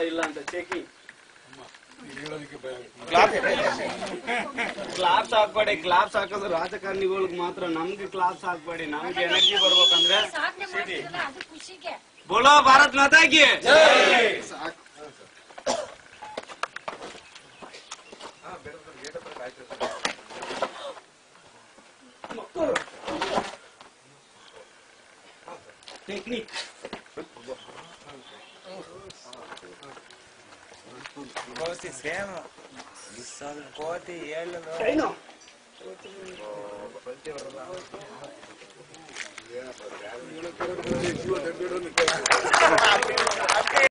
ಇಲ್ಲ ಅಂತ ಚೆಕಿಂಗ್ ಹೇಳೋದಕ್ಕೆ ಭಯ ಆಗ್ತದೆ. ಕ್ಲಾಪ್ಸ್ ಹಾಕ್ಬೇಡಿ ಕ್ಲಾಪ್ಸ್ ಹಾಕೋದು ರಾಜಕಾರಣಿಗಳಿಗೆ ಮಾತ್ರ ನಮ್ಗೆ ಕ್ಲಾಪ್ಸ್ ಹಾಕ್ಬೇಡಿ ನಮ್ಗೆ ಎನರ್ಜಿ ಬರ್ಬೇಕಂದ್ರೆ ಸಾಧನೆ ಮಾಡ್ತಿರಲ್ಲ ಅದು ಖುಷಿಗೆ ಬೋಲೋ ಭಾರತ್ ಮಾತಾಗಿ ಟೆಕ್ನಿಕ್ ಕೋತಿ ಸೇಮ್ ಕೋತಿ ಹೇಳು ಕೈನು ಹೇಳೋಕೆ ಜೀವ ತೆಗ್ದಿಡೋದಕ್ಕೆ